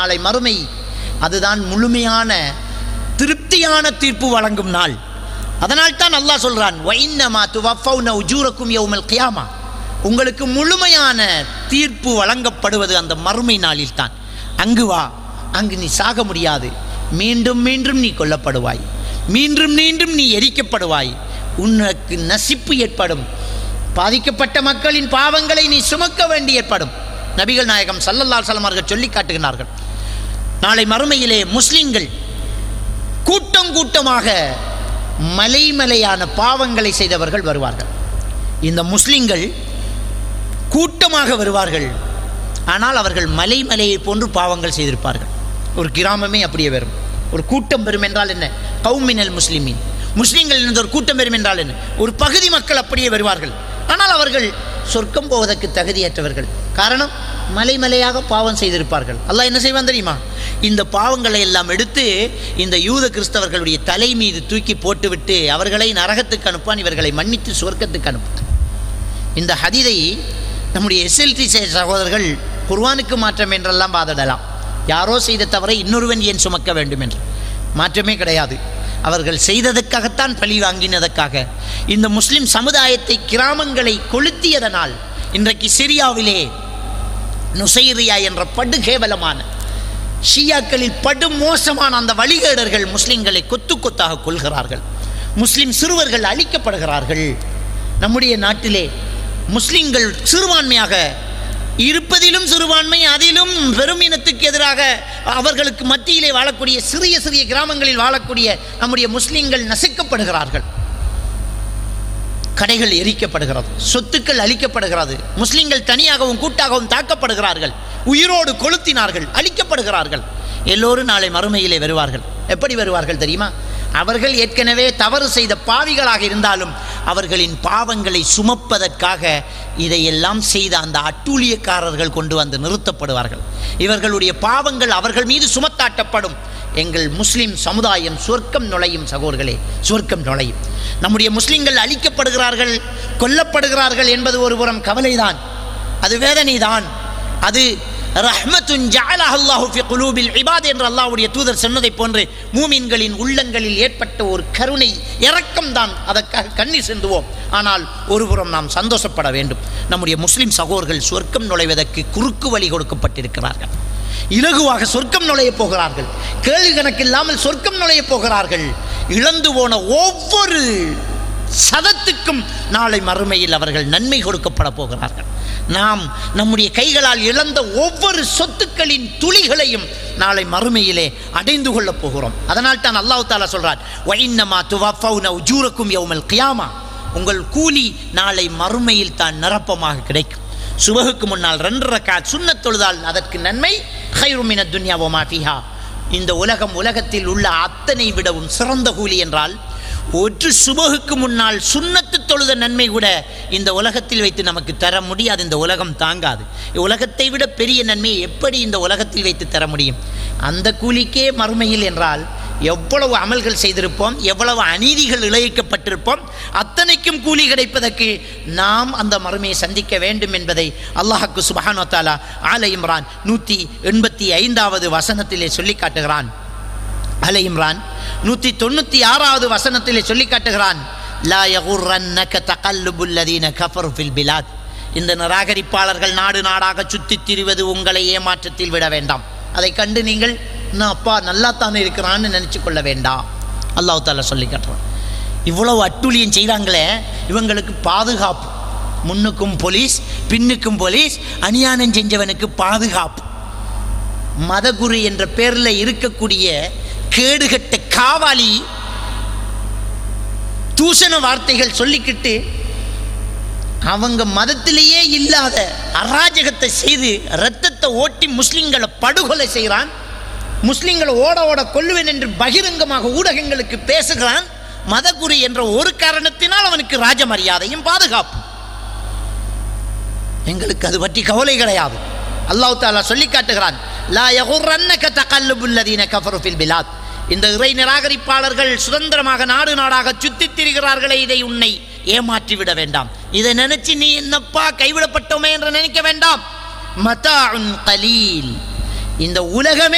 நாளை மறுமை அதுதான் முழுமையான திருப்தியான தீர்ப்பு வழங்கும் நாள் அதனால் தான் அல்லாஹ் சொல்றான் வைன்னமா துவஃபௌன உஜூரக்கும் யௌமல் கியாமா உங்களுக்கு முழுமையான தீர்ப்பு வழங்கப்படுவது அந்த மறுமை நாளில் தான் அங்கு வா அங்கு நீ சாக முடியாது மீண்டும் மீண்டும் நீ கொல்லப்படுவாய் மீண்டும் மீண்டும் நீ எரிக்கப்படுவாய் உனக்கு நசிப்பு ஏற்படும் பாதிக்கப்பட்ட மக்களின் பாவங்களை நீ சுமக்க வேண்டி ஏற்படும் நபிகள் நாயகம் சல்லல்லா சலமார்கள் சொல்லி காட்டுகிறார்கள் நாளை மறுமையிலே முஸ்லிம்கள் கூட்டம் கூட்டமாக மலைமலையான பாவங்களை செய்தவர்கள் வருவார்கள் இந்த முஸ்லிம்கள் கூட்டமாக வருவார்கள் ஆனால் அவர்கள் மலை மலையை போன்று பாவங்கள் செய்திருப்பார்கள் ஒரு கிராமமே அப்படியே வரும் ஒரு கூட்டம் வரும் என்றால் என்ன கௌமினல் முஸ்லிமின் முஸ்லிம்கள் இருந்த ஒரு கூட்டம் வரும் என்றால் என்ன ஒரு பகுதி மக்கள் அப்படியே வருவார்கள் ஆனால் அவர்கள் சொர்க்கம் போவதற்கு தகுதியற்றவர்கள் காரணம் மலை மலையாக பாவம் செய்திருப்பார்கள் அல்லாஹ் என்ன செய்வான் தெரியுமா இந்த பாவங்களை எல்லாம் எடுத்து இந்த யூத கிறிஸ்தவர்களுடைய தலை மீது தூக்கி போட்டுவிட்டு அவர்களை நரகத்துக்கு அனுப்பான் இவர்களை மன்னித்து சொர்க்கத்துக்கு அனுப்பான் இந்த ஹதீதை நம்முடைய எஸ்எல்டி சகோதரர்கள் குர்வானுக்கு மாற்றம் என்றெல்லாம் வாதிடலாம் யாரோ செய்த தவறை இன்னொருவன் ஏன் சுமக்க வேண்டும் என்று மாற்றமே கிடையாது அவர்கள் செய்ததற்காகத்தான் பழி வாங்கினதற்காக இந்த முஸ்லிம் சமுதாயத்தை கிராமங்களை கொளுத்தியதனால் இன்றைக்கு சிரியாவிலே நுசைரியா என்ற படு கேவலமான ஷியாக்களில் படு மோசமான அந்த வழிகேடர்கள் முஸ்லிம்களை கொத்து கொத்தாக கொள்கிறார்கள் முஸ்லிம் சிறுவர்கள் அழிக்கப்படுகிறார்கள் நம்முடைய நாட்டிலே முஸ்லிம்கள் சிறுபான்மையாக இருப்பதிலும் சிறுபான்மை அதிலும் பெரும் இனத்துக்கு எதிராக அவர்களுக்கு மத்தியிலே வாழக்கூடிய சிறிய சிறிய கிராமங்களில் வாழக்கூடிய நம்முடைய முஸ்லிம்கள் நசுக்கப்படுகிறார்கள் கடைகள் எரிக்கப்படுகிறது சொத்துக்கள் அழிக்கப்படுகிறது முஸ்லிம்கள் தனியாகவும் கூட்டாகவும் தாக்கப்படுகிறார்கள் உயிரோடு கொளுத்தினார்கள் அழிக்கப்படுகிறார்கள் எல்லோரும் நாளை மறுமையிலே வருவார்கள் எப்படி வருவார்கள் தெரியுமா அவர்கள் ஏற்கனவே தவறு செய்த பாவிகளாக இருந்தாலும் அவர்களின் பாவங்களை சுமப்பதற்காக இதையெல்லாம் செய்த அந்த அட்டூழியக்காரர்கள் கொண்டு வந்து நிறுத்தப்படுவார்கள் இவர்களுடைய பாவங்கள் அவர்கள் மீது சுமத்தாட்டப்படும் எங்கள் முஸ்லிம் சமுதாயம் சொர்க்கம் நுழையும் சகோர்களே சொர்க்கம் நுழையும் நம்முடைய முஸ்லிம்கள் அழிக்கப்படுகிறார்கள் கொல்லப்படுகிறார்கள் என்பது ஒரு புறம் கவலைதான் அது வேதனைதான் அது ரஹ்மத்துன் ஜஅலஹு அல்லாஹு ஃபி குலூபில் இபாத் என்று அல்லாஹ்வுடைய தூதர் சொன்னதை போன்று மூமின்களின் உள்ளங்களில் ஏற்பட்ட ஒரு கருணை இரக்கம் தான் அதற்காக கண்ணீர் சென்றுவோம் ஆனால் ஒருபுறம் நாம் சந்தோஷப்பட வேண்டும் நம்முடைய முஸ்லிம் சகோதரர்கள் சொர்க்கம் நுழைவதற்கு குறுக்கு வழி கொடுக்கப்பட்டிருக்கிறார்கள் இலகுவாக சொர்க்கம் நுழைய போகிறார்கள் கேள்வி கணக்கில்லாமல் சொர்க்கம் நுழைய போகிறார்கள் இழந்து போன ஒவ்வொரு சதத்துக்கும் நாளை மறுமையில் அவர்கள் நன்மை கொடுக்கப்பட போகிறார்கள் நாம் நம்முடைய கைகளால் இழந்த ஒவ்வொரு சொத்துக்களின் துளிகளையும் நாளை மறுமையிலே அடைந்து கொள்ளப் போகிறோம் அதனால் தான் அல்லாஹ் தாலா சொல்றார் வைன்னமா துவஃபௌன உஜூரக்கும் யௌமல் கியாமா உங்கள் கூலி நாளை மறுமையில் தான் நிரப்பமாக கிடைக்கும் சுபகுக்கு முன்னால் ரெண்டு ரக்காத் சுன்னத் தொழுதால் அதற்கு நன்மை ஹைருமின துன்யாவோ மாஃபிஹா இந்த உலகம் உலகத்தில் உள்ள அத்தனை விடவும் சிறந்த கூலி என்றால் ஒற்று சுபகுக்கு முன்னால் சுண்ணத்து தொழுத நன்மை கூட இந்த உலகத்தில் வைத்து நமக்கு தர முடியாது இந்த உலகம் தாங்காது உலகத்தை விட பெரிய நன்மையை எப்படி இந்த உலகத்தில் வைத்து தர முடியும் அந்த கூலிக்கே மறுமையில் என்றால் எவ்வளவு அமல்கள் செய்திருப்போம் எவ்வளவு அநீதிகள் இழைக்கப்பட்டிருப்போம் அத்தனைக்கும் கூலி கிடைப்பதற்கு நாம் அந்த மறுமையை சந்திக்க வேண்டும் என்பதை அல்லாஹுக்கு சுபஹானோ தாலா ஆல இம்ரான் நூற்றி எண்பத்தி ஐந்தாவது வசனத்திலே சொல்லி காட்டுகிறான் அல இம்ரான் நூற்றி தொண்ணூற்றி ஆறாவது வசனத்திலே சொல்லி காட்டுகிறான் லா யகுர்ரன்னக தகல்லுபுல் லதீன கஃபரு ஃபில் பிலாத் இந்த நிராகரிப்பாளர்கள் நாடு நாடாக சுற்றித் திரிவது உங்களை ஏமாற்றத்தில் விட வேண்டாம் அதை கண்டு நீங்கள் நான் அப்பா நல்லா தானே இருக்கிறான்னு நினச்சி கொள்ள வேண்டாம் அல்லாஹ் தாலா சொல்லி காட்டுறான் இவ்வளவு அட்டூழியம் செய்கிறாங்களே இவங்களுக்கு பாதுகாப்பு முன்னுக்கும் போலீஸ் பின்னுக்கும் போலீஸ் அநியாயம் செஞ்சவனுக்கு பாதுகாப்பு மதகுரு என்ற பேரில் இருக்கக்கூடிய கேடுகட்ட காவாலி தூஷண வார்த்தைகள் சொல்லிக்கிட்டு அவங்க மதத்திலேயே இல்லாத அராஜகத்தை செய்து ரத்தத்தை ஓட்டி முஸ்லிம்களை படுகொலை செய்கிறான் முஸ்லிம்களை ஓட ஓட கொல்லுவேன் என்று பகிரங்கமாக ஊடகங்களுக்கு பேசுகிறான் மதகுரு என்ற ஒரு காரணத்தினால் அவனுக்கு ராஜ மரியாதையும் பாதுகாப்பு எங்களுக்கு அது பற்றி கவலை கிடையாது அல்லாஹ் தாலா சொல்லி காட்டுகிறான் லா யகுர்ரன்னக தகல்லுபுல் லதீன கஃபரு ஃபில் பிலாத் இந்த இறை நிராகரிப்பாளர்கள் சுதந்திரமாக நாடு நாடாக சுத்தித் திரிகிறார்களே இதை உன்னை ஏமாற்றி விட வேண்டாம் இதை நினைச்சு நீ என்னப்பா கைவிடப்பட்டோமே என்று நினைக்க வேண்டாம் மதாஉன் கலீல் இந்த உலகமே